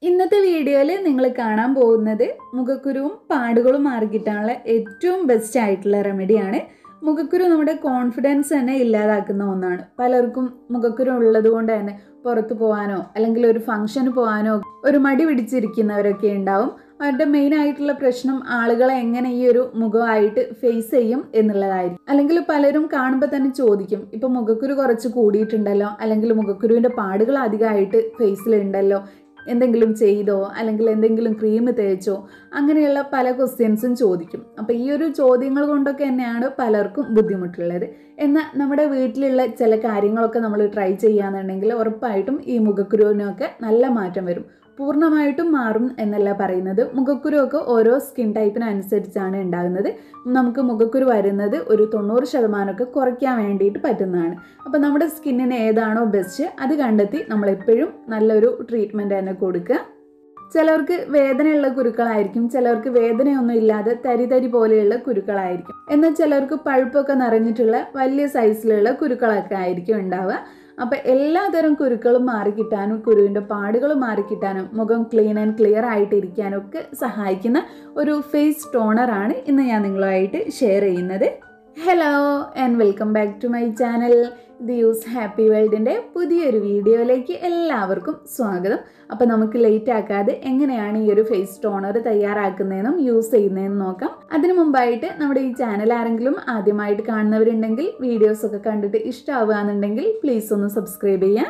ഇന്നത്തെ വീഡിയോയിൽ നിങ്ങൾ കാണാൻ പോകുന്നത് മുഖക്കുരുവും പാടുകളും മാറിക്കിട്ടാനുള്ള ഏറ്റവും ബെസ്റ്റ് ആയിട്ടുള്ള റെമഡിയാണ് മുഖക്കുരു നമ്മുടെ കോൺഫിഡൻസ് തന്നെ ഇല്ലാതാക്കുന്ന ഒന്നാണ് പലർക്കും മുഖക്കുരു ഉള്ളത് കൊണ്ട് തന്നെ പുറത്തു പോകാനോ അല്ലെങ്കിൽ ഒരു ഫംഗ്ഷന് പോകാനോ ഒരു മടി പിടിച്ചിരിക്കുന്നവരൊക്കെ ഉണ്ടാവും അവരുടെ മെയിൻ ആയിട്ടുള്ള പ്രശ്നം ആളുകളെ എങ്ങനെ ഈ ഒരു മുഖമായിട്ട് ഫേസ് ചെയ്യും എന്നുള്ളതായിരിക്കും അല്ലെങ്കിൽ പലരും കാണുമ്പോൾ തന്നെ ചോദിക്കും ഇപ്പൊ മുഖക്കുരു കുറച്ച് കൂടിയിട്ടുണ്ടല്ലോ അല്ലെങ്കിൽ മുഖക്കുരുവിന്റെ പാടുകൾ അധികമായിട്ട് ഫേസിലുണ്ടല്ലോ എന്തെങ്കിലും ചെയ്തോ അല്ലെങ്കിൽ എന്തെങ്കിലും ക്രീം തേച്ചോ അങ്ങനെയുള്ള പല ക്വസ്റ്റ്യൻസും ചോദിക്കും അപ്പോൾ ഈ ഒരു ചോദ്യങ്ങൾ കൊണ്ടൊക്കെ തന്നെയാണ് പലർക്കും ബുദ്ധിമുട്ടുള്ളത് എന്നാൽ നമ്മുടെ വീട്ടിലുള്ള ചില കാര്യങ്ങളൊക്കെ നമ്മൾ ട്രൈ ചെയ്യാന്നുണ്ടെങ്കിൽ ഉറപ്പായിട്ടും ഈ മുഖക്കുരുവിനൊക്കെ നല്ല മാറ്റം വരും പൂർണ്ണമായിട്ടും മാറും എന്നല്ല പറയുന്നത് മുഖക്കുരുവൊക്കെ ഓരോ സ്കിൻ ടൈപ്പിനനുസരിച്ചാണ് ഉണ്ടാകുന്നത് നമുക്ക് മുഖക്കുരു വരുന്നത് ഒരു തൊണ്ണൂറ് ശതമാനമൊക്കെ കുറയ്ക്കാൻ വേണ്ടിയിട്ട് പറ്റുന്നതാണ് അപ്പോൾ നമ്മുടെ സ്കിന്നിന് ഏതാണോ ബെസ്റ്റ് അത് കണ്ടെത്തി നമ്മളെപ്പോഴും നല്ലൊരു ട്രീറ്റ്മെൻറ്റ് തന്നെ കൊടുക്കുക ചിലർക്ക് വേദനയുള്ള കുരുക്കളായിരിക്കും ചിലർക്ക് വേദനയൊന്നും ഇല്ലാതെ തരി തരി പോലെയുള്ള കുരുക്കളായിരിക്കും എന്നാൽ ചിലർക്ക് പഴുപ്പൊക്കെ നിറഞ്ഞിട്ടുള്ള വലിയ സൈസിലുള്ള കുരുക്കളൊക്കെ ആയിരിക്കും ഉണ്ടാവുക അപ്പോൾ എല്ലാതരം കുരുക്കളും മാറിക്കിട്ടാനും കുരുവിൻ്റെ പാടുകൾ മാറിക്കിട്ടാനും മുഖം ക്ലീൻ ആൻഡ് ക്ലിയർ ആയിട്ട് ഇരിക്കാനും ഒക്കെ സഹായിക്കുന്ന ഒരു ഫേസ് ടോണറാണ് ഇന്ന് ഞാൻ നിങ്ങളുമായിട്ട് ഷെയർ ചെയ്യുന്നത് hello and welcome back to my channel the use happy വേൾഡിൻ്റെ പുതിയൊരു വീഡിയോയിലേക്ക് എല്ലാവർക്കും സ്വാഗതം അപ്പോൾ നമുക്ക് ലേറ്റ് ആക്കാതെ എങ്ങനെയാണ് ഈ ഒരു ഫേസ് ടോണർ തയ്യാറാക്കുന്നതെന്നും യൂസ് ചെയ്യുന്നതെന്നും നോക്കാം അതിനു മുമ്പായിട്ട് നമ്മുടെ ഈ ചാനൽ ആരെങ്കിലും ആദ്യമായിട്ട് കാണുന്നവരുണ്ടെങ്കിൽ വീഡിയോസ് ഒക്കെ കണ്ടിട്ട് ഇഷ്ടമാവുകയെന്നുണ്ടെങ്കിൽ പ്ലീസ് ഒന്ന് സബ്സ്ക്രൈബ് ചെയ്യാം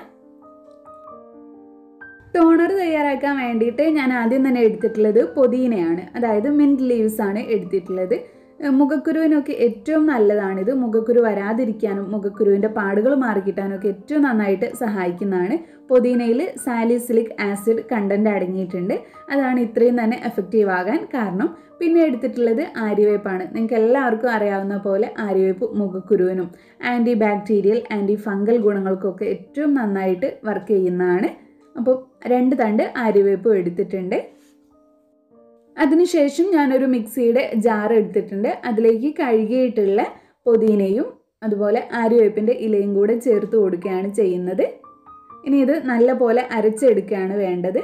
ടോണർ തയ്യാറാക്കാൻ വേണ്ടിയിട്ട് ഞാൻ ആദ്യം തന്നെ എടുത്തിട്ടുള്ളത് പൊതീനയാണ് അതായത് മിൻറ്റ് ലീവ്സ് ആണ് എടുത്തിട്ടുള്ളത് മുഖക്കുരുവിനൊക്കെ ഏറ്റവും നല്ലതാണിത് മുഖക്കുരു വരാതിരിക്കാനും മുഖക്കുരുവിൻ്റെ പാടുകൾ മാറിക്കിട്ടാനും ഒക്കെ ഏറ്റവും നന്നായിട്ട് സഹായിക്കുന്നതാണ് പൊതീനയിൽ സാലിസിലിക് ആസിഡ് കണ്ടന്റ് അടങ്ങിയിട്ടുണ്ട് അതാണ് ഇത്രയും തന്നെ എഫക്റ്റീവ് ആകാൻ കാരണം പിന്നെ എടുത്തിട്ടുള്ളത് ആര്യവേപ്പാണ് നിങ്ങൾക്ക് എല്ലാവർക്കും അറിയാവുന്ന പോലെ ആര്യവേപ്പ് മുഖക്കുരുവിനും ആൻറ്റി ബാക്ടീരിയൽ ആൻറ്റി ഫംഗൽ ഗുണങ്ങൾക്കൊക്കെ ഏറ്റവും നന്നായിട്ട് വർക്ക് ചെയ്യുന്നതാണ് അപ്പോൾ രണ്ട് തണ്ട് ആര്യവേപ്പും എടുത്തിട്ടുണ്ട് അതിനുശേഷം ഞാനൊരു മിക്സിയുടെ ജാർ എടുത്തിട്ടുണ്ട് അതിലേക്ക് കഴുകിയിട്ടുള്ള പൊതിനയും അതുപോലെ ആര്യവേപ്പിൻ്റെ ഇലയും കൂടെ ചേർത്ത് കൊടുക്കുകയാണ് ചെയ്യുന്നത് ഇനി ഇത് നല്ല പോലെ അരച്ചെടുക്കുകയാണ് വേണ്ടത്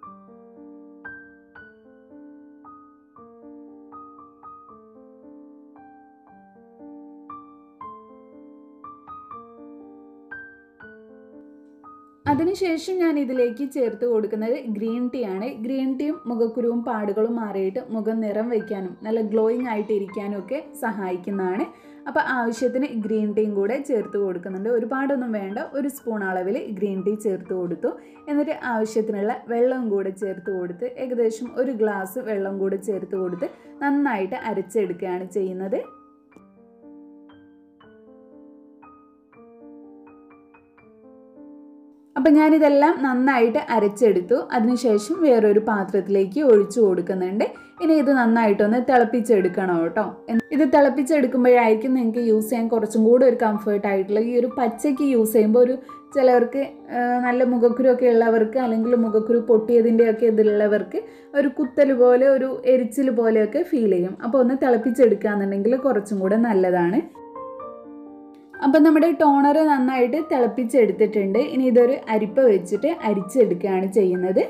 അതിനുശേഷം ഞാൻ ഇതിലേക്ക് ചേർത്ത് കൊടുക്കുന്നത് ഗ്രീൻ ടീ ആണ് ഗ്രീൻ ടീയും മുഖക്കുരുവും പാടുകളും മാറിയിട്ട് മുഖം നിറം വയ്ക്കാനും നല്ല ഗ്ലോയിങ് ആയിട്ട് ഇരിക്കാനും ഒക്കെ സഹായിക്കുന്നതാണ് അപ്പോൾ ആവശ്യത്തിന് ഗ്രീൻ ടീയും കൂടെ ചേർത്ത് കൊടുക്കുന്നുണ്ട് ഒരുപാടൊന്നും വേണ്ട ഒരു സ്പൂൺ അളവിൽ ഗ്രീൻ ടീ ചേർത്ത് കൊടുത്തു എന്നിട്ട് ആവശ്യത്തിനുള്ള വെള്ളം കൂടെ ചേർത്ത് കൊടുത്ത് ഏകദേശം ഒരു ഗ്ലാസ് വെള്ളം കൂടെ ചേർത്ത് കൊടുത്ത് നന്നായിട്ട് അരച്ചെടുക്കുകയാണ് ചെയ്യുന്നത് അപ്പം ഞാനിതെല്ലാം നന്നായിട്ട് അരച്ചെടുത്തു അതിനുശേഷം വേറൊരു പാത്രത്തിലേക്ക് ഒഴിച്ചു കൊടുക്കുന്നുണ്ട് ഇനി ഇത് നന്നായിട്ടൊന്ന് തിളപ്പിച്ചെടുക്കണം കേട്ടോ ഇത് തിളപ്പിച്ചെടുക്കുമ്പോഴായിരിക്കും നിങ്ങൾക്ക് യൂസ് ചെയ്യാൻ കുറച്ചും കൂടെ ഒരു കംഫർട്ട് ആയിട്ടുള്ള ഈ ഒരു പച്ചയ്ക്ക് യൂസ് ചെയ്യുമ്പോൾ ഒരു ചിലവർക്ക് നല്ല മുഖക്കുരുവൊക്കെ ഉള്ളവർക്ക് അല്ലെങ്കിൽ മുഖക്കുരു പൊട്ടിയതിൻ്റെയൊക്കെ ഇതിലുള്ളവർക്ക് ഒരു കുത്തൽ പോലെ ഒരു എരിച്ചിൽ പോലെയൊക്കെ ഫീൽ ചെയ്യും അപ്പോൾ ഒന്ന് തിളപ്പിച്ചെടുക്കുകയെന്നുണ്ടെങ്കിൽ കുറച്ചും കൂടെ നല്ലതാണ് അപ്പം നമ്മുടെ ടോണർ നന്നായിട്ട് തിളപ്പിച്ചെടുത്തിട്ടുണ്ട് ഇനി ഇതൊരു അരിപ്പ വെച്ചിട്ട് അരിച്ചെടുക്കുകയാണ് ചെയ്യുന്നത്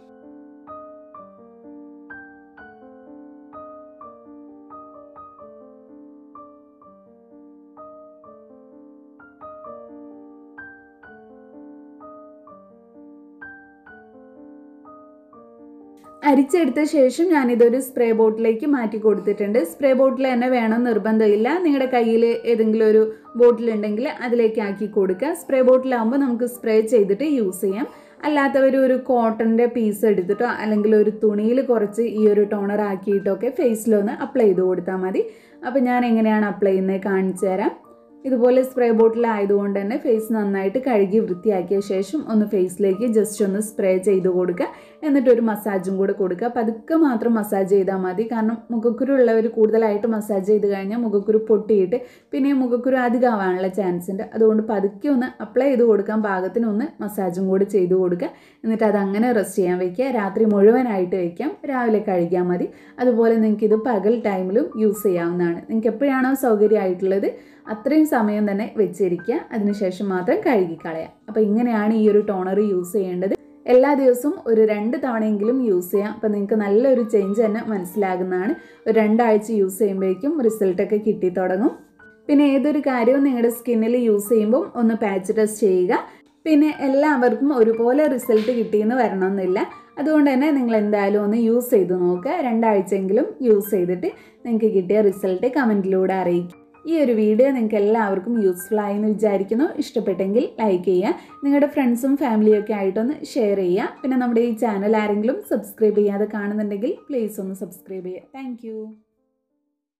അരിച്ചെടുത്ത ശേഷം ഞാനിതൊരു സ്പ്രേ ബോട്ടിലേക്ക് മാറ്റി കൊടുത്തിട്ടുണ്ട് സ്പ്രേ ബോട്ടിൽ തന്നെ വേണം നിർബന്ധമില്ല നിങ്ങളുടെ കയ്യിൽ ഏതെങ്കിലും ഒരു ബോട്ടിൽ ഉണ്ടെങ്കിൽ അതിലേക്ക് ആക്കി കൊടുക്കുക സ്പ്രേ ബോട്ടിലാകുമ്പോൾ നമുക്ക് സ്പ്രേ ചെയ്തിട്ട് യൂസ് ചെയ്യാം അല്ലാത്തവർ ഒരു കോട്ടൻ്റെ പീസ് എടുത്തിട്ടോ അല്ലെങ്കിൽ ഒരു തുണിയിൽ കുറച്ച് ഈ ഒരു ടോണർ ആക്കിയിട്ടൊക്കെ ഫേസിലൊന്ന് അപ്ലൈ ചെയ്ത് കൊടുത്താൽ മതി അപ്പോൾ ഞാൻ എങ്ങനെയാണ് അപ്ലൈ ചെയ്യുന്നത് കാണിച്ചു തരാം ഇതുപോലെ സ്പ്രേ ബോട്ടിൽ ആയതുകൊണ്ട് തന്നെ ഫേസ് നന്നായിട്ട് കഴുകി വൃത്തിയാക്കിയ ശേഷം ഒന്ന് ഫേസിലേക്ക് ജസ്റ്റ് ഒന്ന് സ്പ്രേ ചെയ്ത് കൊടുക്കുക എന്നിട്ട് ഒരു മസാജും കൂടെ കൊടുക്കുക പതുക്കെ മാത്രം മസാജ് ചെയ്താൽ മതി കാരണം മുഖക്കുരു ഉള്ളവർ കൂടുതലായിട്ട് മസാജ് ചെയ്ത് കഴിഞ്ഞാൽ മുഖക്കുരു പൊട്ടിയിട്ട് പിന്നെ മുഖക്കുരു അധികമാവാനുള്ള ചാൻസ് ഉണ്ട് അതുകൊണ്ട് പതുക്കെ ഒന്ന് അപ്ലൈ ചെയ്ത് കൊടുക്കാൻ പാകത്തിന് ഒന്ന് മസാജും കൂടെ ചെയ്ത് കൊടുക്കുക എന്നിട്ട് അത് അങ്ങനെ റെസ്റ്റ് ചെയ്യാൻ വയ്ക്കുക രാത്രി മുഴുവനായിട്ട് വയ്ക്കാം രാവിലെ കഴിക്കാൻ മതി അതുപോലെ നിങ്ങൾക്ക് ഇത് പകൽ ടൈമിലും യൂസ് ചെയ്യാവുന്നതാണ് നിങ്ങൾക്ക് എപ്പോഴാണോ സൗകര്യമായിട്ടുള്ളത് അത്രയും സമയം തന്നെ വെച്ചിരിക്കുക അതിനുശേഷം മാത്രം കഴുകിക്കളയാം അപ്പോൾ ഇങ്ങനെയാണ് ഈ ഒരു ടോണർ യൂസ് ചെയ്യേണ്ടത് എല്ലാ ദിവസവും ഒരു രണ്ട് തവണയെങ്കിലും യൂസ് ചെയ്യാം അപ്പോൾ നിങ്ങൾക്ക് നല്ലൊരു ചേഞ്ച് തന്നെ മനസ്സിലാകുന്നതാണ് ഒരു രണ്ടാഴ്ച യൂസ് ചെയ്യുമ്പോഴേക്കും റിസൾട്ടൊക്കെ കിട്ടി തുടങ്ങും പിന്നെ ഏതൊരു കാര്യവും നിങ്ങളുടെ സ്കിന്നിൽ യൂസ് ചെയ്യുമ്പം ഒന്ന് പാച്ച് ടെസ്റ്റ് ചെയ്യുക പിന്നെ എല്ലാവർക്കും ഒരുപോലെ റിസൾട്ട് കിട്ടിയെന്ന് വരണമെന്നില്ല അതുകൊണ്ട് തന്നെ നിങ്ങൾ എന്തായാലും ഒന്ന് യൂസ് ചെയ്ത് നോക്കുക രണ്ടാഴ്ചയെങ്കിലും യൂസ് ചെയ്തിട്ട് നിങ്ങൾക്ക് കിട്ടിയ റിസൾട്ട് കമൻറ്റിലൂടെ അറിയിക്കും ഈ ഒരു വീഡിയോ നിങ്ങൾക്ക് എല്ലാവർക്കും യൂസ്ഫുൾ ആയി എന്ന് വിചാരിക്കുന്നു ഇഷ്ടപ്പെട്ടെങ്കിൽ ലൈക്ക് ചെയ്യുക നിങ്ങളുടെ ഫ്രണ്ട്സും ഫാമിലിയും ഒക്കെ ആയിട്ടൊന്ന് ഷെയർ ചെയ്യുക പിന്നെ നമ്മുടെ ഈ ചാനൽ ആരെങ്കിലും സബ്സ്ക്രൈബ് ചെയ്യാതെ കാണുന്നുണ്ടെങ്കിൽ പ്ലീസ് ഒന്ന് സബ്സ്ക്രൈബ് ചെയ്യുക താങ്ക്